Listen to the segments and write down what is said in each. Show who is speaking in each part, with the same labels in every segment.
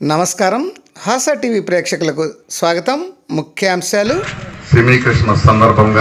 Speaker 1: నమస్కారం హాస టీవీ ప్రేక్షకులకు స్వాగతం ముఖ్యాంశాలు
Speaker 2: సెమీ క్రిస్మస్ సందర్భంగా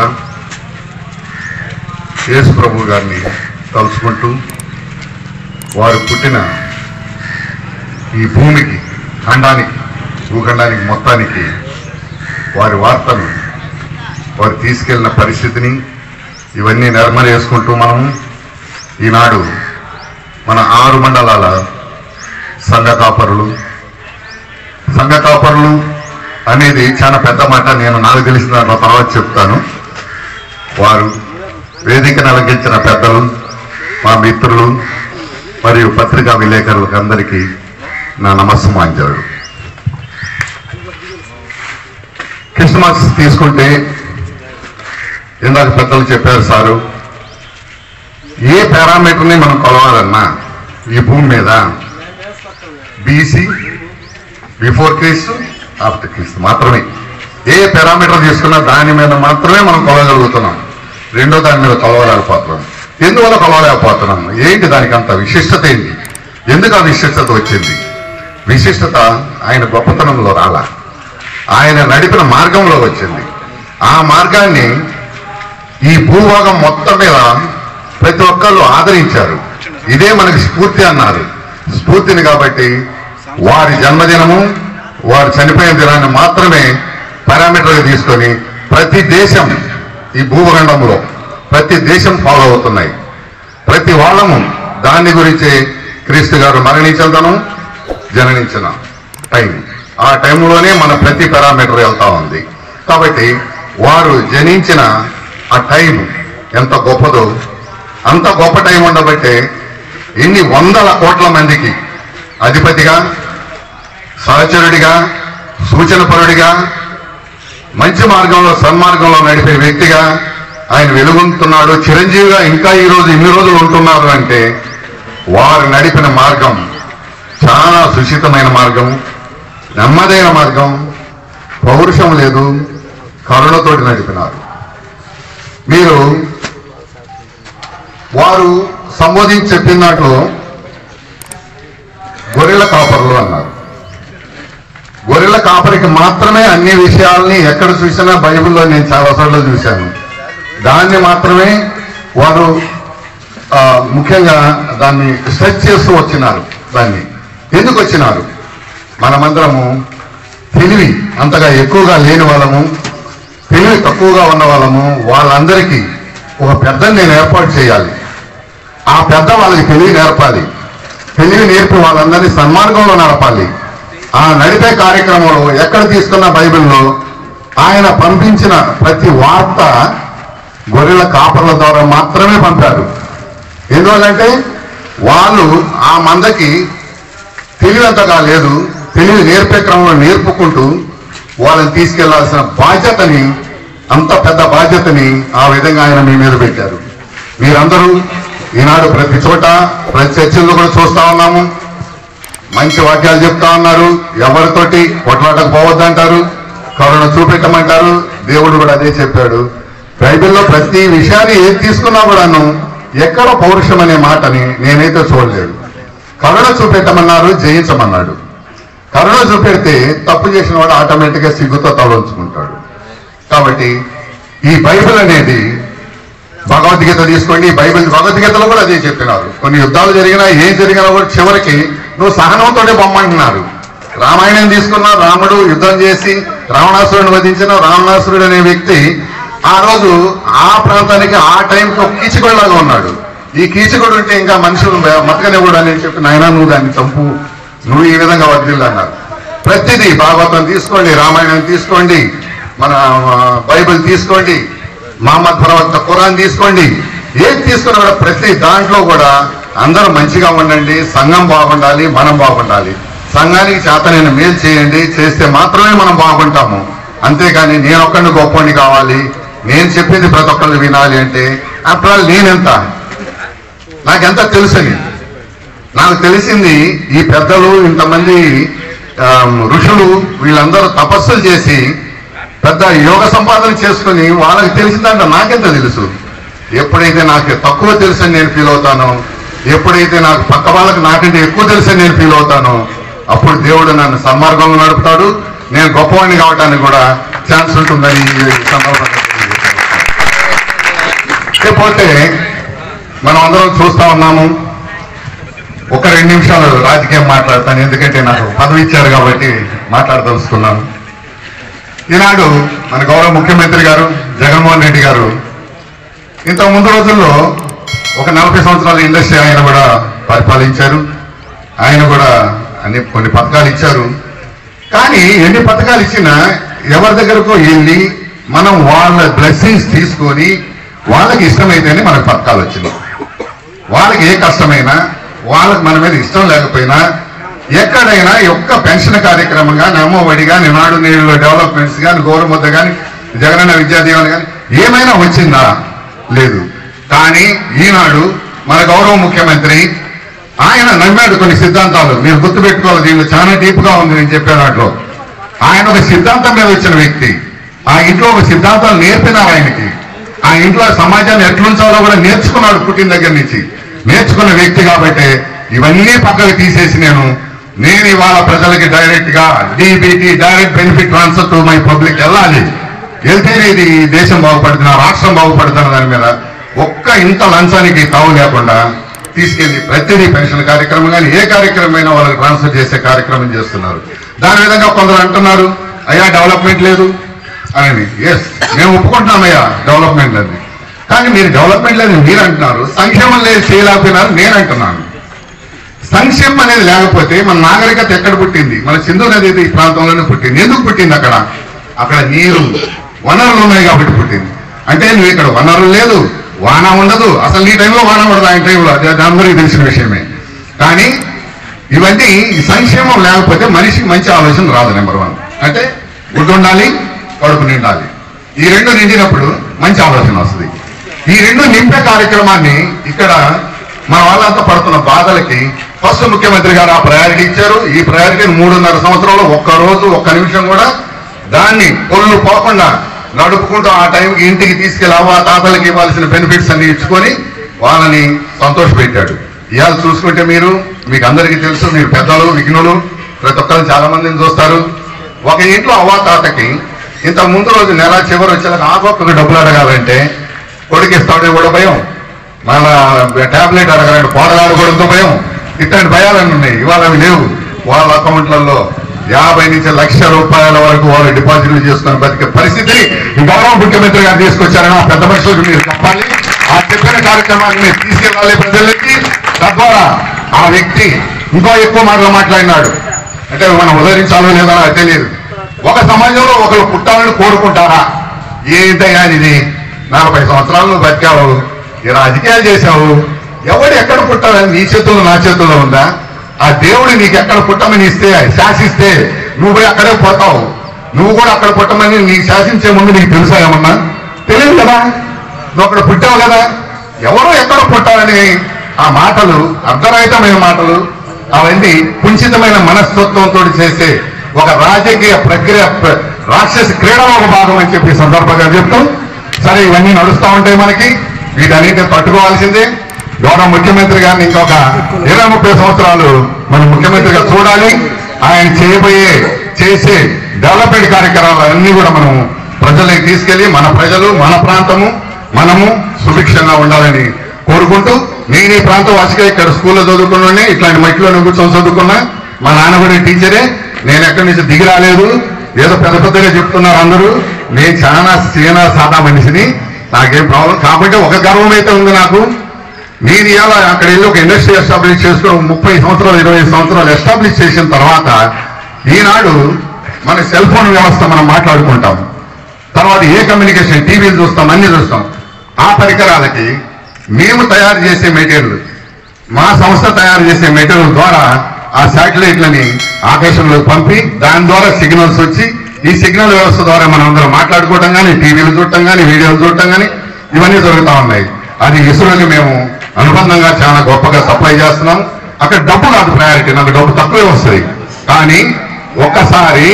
Speaker 2: యేసు ప్రభు గారిని తలుచుకుంటూ వారు పుట్టిన ఈ భూమికి ఖండానికి భూఖండానికి మొత్తానికి వారి వార్తను వారు తీసుకెళ్లిన పరిస్థితిని ఇవన్నీ నిర్మలేసుకుంటూ మనము ఈనాడు మన ఆరు మండలాల సంఘ కాపరులు సంఘ కాపరులు అనేది చాలా పెద్ద మాట నేను నాకు తెలిసిన దాంట్లో తర్వాత చెప్తాను వారు వేదికను అలంకించిన పెద్దలు మా మిత్రులు మరియు పత్రికా విలేకరులకు అందరికీ నా నమస్సుమాంజాడు క్రిస్మస్ తీసుకుంటే ఇందాక పెద్దలు చెప్పారు సారు ఏ పారామీటర్ని మనం కొలవాలన్నా ఈ భూమి మీద బీసీ బిఫోర్ క్రీస్తు ఆఫ్టర్ క్రీస్తు మాత్రమే ఏ పారామీటర్ తీసుకున్నా దాని మీద మాత్రమే మనం కొలగలుగుతున్నాం రెండో దాని మీద కొలవలేకపోతున్నాం ఎందువల్ల కొలవలేకపోతున్నాం ఏంటి దానికి అంత విశిష్టత ఏంటి ఎందుకు ఆ విశిష్టత వచ్చింది విశిష్టత ఆయన గొప్పతనంలో రాలా ఆయన నడిపిన మార్గంలో వచ్చింది ఆ మార్గాన్ని ఈ భూభాగం మొత్తం మీద ప్రతి ఒక్కళ్ళు ఆదరించారు ఇదే మనకి స్ఫూర్తి అన్నారు స్ఫూర్తిని కాబట్టి వారి జన్మదినము వారు చనిపోయిన దినాన్ని మాత్రమే పారామీటర్గా తీసుకొని ప్రతి దేశం ఈ భూభఖండంలో ప్రతి దేశం ఫాలో అవుతున్నాయి ప్రతి వాళ్ళము దాని గురించి క్రీస్తు గారు మరణించదను జననించిన టైం ఆ టైంలోనే మన ప్రతి పారామీటర్ వెళ్తా ఉంది కాబట్టి వారు జనించిన ఆ టైం ఎంత గొప్పదో అంత గొప్ప టైం ఉండబట్టే ఎన్ని వందల కోట్ల మందికి అధిపతిగా సహచరుడిగా సూచనపరుడిగా మంచి మార్గంలో సన్మార్గంలో నడిపే వ్యక్తిగా ఆయన వెలుగుతున్నాడు చిరంజీవిగా ఇంకా ఈ రోజు ఇన్ని రోజులు ఉంటున్నారు అంటే వారు నడిపిన మార్గం చాలా సుశితమైన మార్గం నెమ్మదైన మార్గం పౌరుషం లేదు కరుణతోటి నడిపినారు మీరు వారు సంబోధించి చెప్పిన దాంట్లో గొర్రెల కాపరులు అన్నారు గొర్రెల కాపరికి మాత్రమే అన్ని విషయాల్ని ఎక్కడ చూసినా బైబిల్లో నేను చాలా సార్లు చూశాను దాన్ని మాత్రమే వారు ఆ, ముఖ్యంగా దాన్ని స్ట్రెచ్ చేస్తూ వచ్చినారు దాన్ని ఎందుకు వచ్చినారు మనమందరము తెలివి అంతగా ఎక్కువగా లేని వాళ్ళము తెలివి తక్కువగా ఉన్న వాళ్ళము వాళ్ళందరికీ ఒక పెద్దని నేను ఏర్పాటు చేయాలి ఆ పెద్ద వాళ్ళకి తెలివి నేర్పాలి తెలివి నేర్పి వాళ్ళందరినీ సన్మార్గంలో నడపాలి ఆ నడిపే కార్యక్రమంలో ఎక్కడ తీసుకున్న బైబిల్లో ఆయన పంపించిన ప్రతి వార్త గొర్రెల కాపర్ల ద్వారా మాత్రమే పంపారు ఎందువల్లంటే వాళ్ళు ఆ మందకి తెలివంతగా లేదు తెలివి నేర్పే క్రమంలో నేర్పుకుంటూ వాళ్ళని తీసుకెళ్లాల్సిన బాధ్యతని అంత పెద్ద బాధ్యతని ఆ విధంగా ఆయన మీ మీద పెట్టారు మీరందరూ ఈనాడు ప్రతి చోట ప్రతి చర్చల్లో కూడా చూస్తా ఉన్నాము మంచి వాక్యాలు చెప్తా ఉన్నారు ఎవరితోటి కొట్లాటకు పోవద్దంటారు కరుణ చూపెట్టమంటారు దేవుడు కూడా అదే చెప్పాడు బైబిల్లో ప్రతి విషయాన్ని ఏది తీసుకున్నా కూడాను ఎక్కడ పౌరుషం అనే మాటని నేనైతే చూడలేదు కరుణ చూపెట్టమన్నారు జయించమన్నాడు కరుణ చూపెడితే తప్పు చేసిన వాడు ఆటోమేటిక్గా సిగ్గుతో తలంచుకుంటాడు కాబట్టి ఈ బైబిల్ అనేది భగవద్గీత తీసుకోండి బైబిల్ భగవద్గీతలో కూడా అదే చెప్పినారు కొన్ని యుద్ధాలు జరిగినా ఏం జరిగినా కూడా చివరికి నువ్వు సహనంతోనే బొమ్మంటున్నారు రామాయణం తీసుకున్న రాముడు యుద్ధం చేసి రావణాసురుడిని వధించిన రావణాసురుడు అనే వ్యక్తి ఆ రోజు ఆ ప్రాంతానికి ఆ టైంకి ఒక కీచుకొడలాగా ఉన్నాడు ఈ కీచుకొడు ఉంటే ఇంకా మనుషులు మతకనివ్వడు అని చెప్పి నాయన నువ్వు దాన్ని చంపు నువ్వు ఈ విధంగా వర్దిల్లు అన్నారు ప్రతిదీ భాగవతం తీసుకోండి రామాయణం తీసుకోండి మన ఆ, బైబిల్ తీసుకోండి మహమ్మద్ ప్రవక్త ఖురాన్ తీసుకోండి ఏది తీసుకున్నా కూడా ప్రతి దాంట్లో కూడా అందరూ మంచిగా ఉండండి సంఘం బాగుండాలి మనం బాగుండాలి సంఘానికి చేతనైన మేలు చేయండి చేస్తే మాత్రమే మనం బాగుంటాము అంతేగాని నేను ఒక్కడిని గొప్పని కావాలి నేను చెప్పింది ప్రతి ఒక్కళ్ళు వినాలి అంటే ఆఫ్టర్ ఆల్ నేనెంత నాకెంత తెలుసని నాకు తెలిసింది ఈ పెద్దలు ఇంతమంది ఆ, ఋషులు వీళ్ళందరూ తపస్సులు చేసి పెద్ద యోగ సంపాదన చేసుకుని వాళ్ళకి తెలిసిందంటే నాకెంత తెలుసు ఎప్పుడైతే నాకు తక్కువ తెలుసని నేను ఫీల్ అవుతానో ఎప్పుడైతే నాకు పక్క వాళ్ళకి నాకంటే ఎక్కువ తెలుసని నేను ఫీల్ అవుతానో అప్పుడు దేవుడు నన్ను సన్మార్గంలో నడుపుతాడు నేను గొప్పవాడిని కావడానికి కూడా ఛాన్స్ ఉంటుందని ఈ సందర్భంగా తెలియజేస్తున్నాను. ఇకపోతే మనం అందరం చూస్తా ఉన్నాము ఒక రెండు నిమిషాలు రాజకీయం మాట్లాడతాను ఎందుకంటే నాకు పదవి ఇచ్చారు కాబట్టి మాట్లాడదలుచుకున్నాను ఈనాడు మన గౌరవ ముఖ్యమంత్రి గారు జగన్మోహన్ రెడ్డి గారు ఇంత ముందు రోజుల్లో ఒక నలభై సంవత్సరాల ఇండస్ట్రీ ఆయన కూడా పరిపాలించారు ఆయన కూడా అన్ని కొన్ని పథకాలు ఇచ్చారు కానీ ఎన్ని పథకాలు ఇచ్చినా ఎవరి దగ్గరకు వెళ్ళి మనం వాళ్ళ బ్లెస్సింగ్స్ తీసుకొని వాళ్ళకి ఇష్టమైతేనే మనకు పథకాలు వచ్చినాయి వాళ్ళకి ఏ కష్టమైనా వాళ్ళకి మన మీద ఇష్టం లేకపోయినా ఎక్కడైనా ఒక్క పెన్షన్ కార్యక్రమం కానీ అమ్మఒడి కానీ నాడు నేడు డెవలప్మెంట్స్ కానీ గౌరవముద్ద కానీ జగనన్న విద్యాదీవన కానీ ఏమైనా వచ్చిందా లేదు కానీ ఈనాడు మన గౌరవ ముఖ్యమంత్రి ఆయన నమ్మాడు కొన్ని సిద్ధాంతాలు మీరు గుర్తుపెట్టుకోవాలి దీనిలో చాలా డీప్ గా ఉంది నేను చెప్పే దాంట్లో ఆయన ఒక సిద్ధాంతం మీద వచ్చిన వ్యక్తి ఆ ఇంట్లో ఒక సిద్ధాంతాలు నేర్పినారు ఆయనకి ఆ ఇంట్లో సమాజాన్ని ఎట్లుంచాలో కూడా నేర్చుకున్నాడు పుట్టిన దగ్గర నుంచి నేర్చుకున్న వ్యక్తి కాబట్టి ఇవన్నీ పక్కకు తీసేసి నేను నేను ఇవాళ ప్రజలకి డైరెక్ట్ గా DBT direct benefit transfer to my public వెళ్ళాలి వెళ్తేనే ఇది ఈ దేశం బాగుపడుతున్న రాష్ట్రం బాగుపడుతున్న దాని మీద ఒక్క ఇంత లంచానికి తావు లేకుండా తీసుకెళ్లి ప్రతిదీ పెన్షన్ కార్యక్రమం కానీ ఏ కార్యక్రమం అయినా వాళ్ళకి ట్రాన్స్ఫర్ చేసే కార్యక్రమం చేస్తున్నారు దాని విధంగా కొందరు అంటున్నారు అయ్యా డెవలప్మెంట్ లేదు అని ఎస్ మేము ఒప్పుకుంటున్నామయ్యా డెవలప్మెంట్ లేదు కానీ మీరు డెవలప్మెంట్ లేదు మీరు అంటున్నారు సంక్షేమం లేదు చేయలేకపోయినారు నేను అంటున్నాను సంక్షేమం అనేది లేకపోతే మన నాగరికత ఎక్కడ పుట్టింది మన సింధు నది ఈ ప్రాంతంలోనే పుట్టింది ఎందుకు పుట్టింది అక్కడ అక్కడ నీరు వనరులు ఉన్నాయి కాబట్టి పుట్టింది అంటే నువ్వు ఇక్కడ వనరులు లేదు వాన ఉండదు అసలు నీ టైంలో వాన ఉండదు ఆయన టైంలో అది అది అందరికీ తెలిసిన విషయమే కానీ ఇవన్నీ ఈ సంక్షేమం లేకపోతే మనిషికి మంచి ఆలోచన రాదు నెంబర్ వన్ అంటే గుడ్డు ఉండాలి కడుపు నిండాలి ఈ రెండు నిండినప్పుడు మంచి ఆలోచన వస్తుంది ఈ రెండు నింపే కార్యక్రమాన్ని ఇక్కడ మన వాళ్ళంతా పడుతున్న బాధలకి ఫస్ట్ ముఖ్యమంత్రి గారు ఆ ప్రయారిటీ ఇచ్చారు ఈ ప్రయారిటీని మూడున్నర సంవత్సరంలో ఒక్క రోజు ఒక్క నిమిషం కూడా దాన్ని పొల్లు పోకుండా నడుపుకుంటూ ఆ టైంకి ఇంటికి తీసుకెళ్ళి అవ్వ తాతలకి ఇవ్వాల్సిన బెనిఫిట్స్ అన్ని ఇచ్చుకొని వాళ్ళని సంతోషపెట్టాడు ఇవాళ చూసుకుంటే మీరు మీకు అందరికీ తెలుసు మీరు పెద్దలు విఘ్నులు ప్రతి ఒక్కరు చాలా మందిని చూస్తారు ఒక ఇంట్లో అవ్వ తాతకి ఇంత ముందు రోజు నెల చివరి వచ్చేలాగా ఆకొక్కకు డబ్బులు అడగాలంటే కొడుకు ఇస్తాడే కూడా భయం మళ్ళా టాబ్లెట్ అడగాలంటే పోడలాడుకోవడంతో భయం ఇట్లాంటి భయాలన్నీ ఉన్నాయి ఇవాళ అవి లేవు వాళ్ళ అకౌంట్లలో యాభై నుంచి లక్ష రూపాయల వరకు వాళ్ళు డిపాజిట్లు చేసుకుని బతికే పరిస్థితిని ఈ గౌరవ ముఖ్యమంత్రి గారు తీసుకొచ్చారని ఆ పెద్ద మనుషులకు మీరు చెప్పాలి ఆ చెప్పిన కార్యక్రమాన్ని మీరు తీసుకెళ్ళాలి ప్రజలకి తద్వారా ఆ వ్యక్తి ఇంకా ఎక్కువ మాటలు మాట్లాడినాడు అంటే మనం ఉదరించాలో లేదో నాకు తెలియదు ఒక సమాజంలో ఒకరు పుట్టాలని కోరుకుంటారా ఏంటయ్యా ఇది నలభై సంవత్సరాలు నువ్వు బతికావు ఈ రాజకీయాలు చేశావు ఎవడు ఎక్కడ పుట్టాలని నీ చేతుల్లో నా చేతుల్లో ఉందా ఆ దేవుడు నీకు ఎక్కడ పుట్టమని ఇస్తే శాసిస్తే నువ్వు పోయి అక్కడే పోతావు నువ్వు కూడా అక్కడ పుట్టమని నీకు శాసించే ముందు నీకు తెలుసా ఏమన్నా తెలియదు కదా నువ్వు అక్కడ పుట్టావు కదా ఎవరో ఎక్కడ పుట్టాలని ఆ మాటలు అర్ధరహితమైన మాటలు అవన్నీ కుంచితమైన మనస్తత్వంతో చేసే ఒక రాజకీయ ప్రక్రియ ప్ర- రాక్షస క్రీడలో ఒక భాగం అని చెప్పి ఈ సందర్భంగా చెప్తూ సరే ఇవన్నీ నడుస్తూ ఉంటాయి మనకి వీటన్నిటిని తట్టుకోవాల్సిందే గౌరవ ముఖ్యమంత్రి గారిని ఇంకొక ఇరవై ముప్పై సంవత్సరాలు మనం ముఖ్యమంత్రిగా చూడాలి ఆయన చేయబోయే చేసే డెవలప్మెంట్ కార్యక్రమాలు అన్ని కూడా మనం ప్రజలకు తీసుకెళ్లి మన ప్రజలు మన ప్రాంతము మనము సుభిక్షంగా ఉండాలని కోరుకుంటూ నేను ఈ ప్రాంతం వాసిగా ఇక్కడ స్కూల్లో చదువుకున్నానే ఇట్లాంటి మట్టిలో కూర్చొని చదువుకున్నా మా నాన్న కూడా టీచరే నేను ఎక్కడి నుంచి దిగి రాలేదు ఏదో పెద్ద పెద్దగా చెప్తున్నారు అందరూ నేను చాలా సీనా సాదా మనిషిని నాకేం ప్రాబ్లం కాబట్టి ఒక గర్వం అయితే ఉంది నాకు నేను ఇవాళ అక్కడ వెళ్ళి ఒక ఇండస్ట్రీ ఎస్టాబ్లిష్ చేసుకుని ముప్పై సంవత్సరాలు ఇరవై సంవత్సరాలు ఎస్టాబ్లిష్ చేసిన తర్వాత ఈనాడు మన సెల్ ఫోన్ వ్యవస్థ మనం మాట్లాడుకుంటాం తర్వాత ఏ కమ్యూనికేషన్ టీవీలు చూస్తాం అన్ని చూస్తాం ఆ పరికరాలకి మేము తయారు చేసే మెటీరియల్ మా సంస్థ తయారు చేసే మెటీరియల్ ద్వారా ఆ శాటిలైట్లని ఆకాశంలోకి పంపి దాని ద్వారా సిగ్నల్స్ వచ్చి ఈ సిగ్నల్ వ్యవస్థ ద్వారా మనం అందరం మాట్లాడుకోవటం కానీ టీవీలు చూడటం కానీ వీడియోలు చూడటం కానీ ఇవన్నీ జరుగుతూ ఉన్నాయి అది ఇస్రోకి మేము అనుబంధంగా చాలా గొప్పగా సప్లై చేస్తున్నాం అక్కడ డబ్బు కాదు ప్రయారిటీ నాకు డబ్బు తక్కువే వస్తుంది కానీ ఒక్కసారి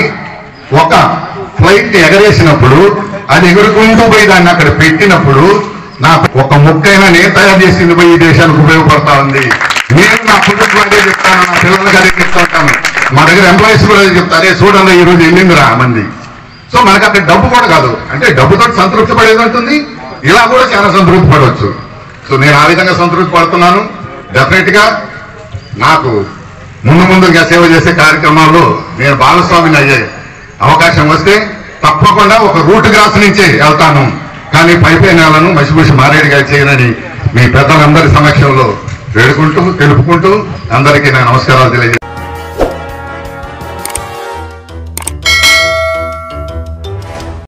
Speaker 2: ఒక ఫ్లైట్ ఎగరేసినప్పుడు అది ఎగురుకుంటూ పోయి దాన్ని అక్కడ పెట్టినప్పుడు నాకు ఒక ముక్కైనా నేను తయారు చేసింది పోయి ఈ దేశానికి ఉపయోగపడతా ఉంది నేను నా కుటుంబం అదే చెప్తాను నా పిల్లలకి అదే చెప్తా ఉంటాను మా దగ్గర ఎంప్లాయీస్ కూడా అదే చెప్తారు అదే చూడండి ఈ రోజు వెళ్ళింది రా మంది సో మనకి అక్కడ డబ్బు కూడా కాదు అంటే డబ్బుతో సంతృప్తి పడేది ఉంటుంది ఇలా కూడా చాలా సంతృప్తి పడవచ్చు సో నేను ఆ విధంగా సంతృప్తి పడుతున్నాను డెఫినెట్ గా నాకు ముందు ముందుగా సేవ చేసే కార్యక్రమాల్లో నేను భాగస్వామిని అయ్యే అవకాశం వస్తే తప్పకుండా ఒక రూట్ గ్రాస్ నుంచే వెళ్తాను కానీ పైపై నేలను మసిమసి మారేడుగా చేయనని మీ పెద్దలందరి సమక్షంలో వేడుకుంటూ తెలుపుకుంటూ అందరికీ నా నమస్కారాలు తెలియజేస్తాను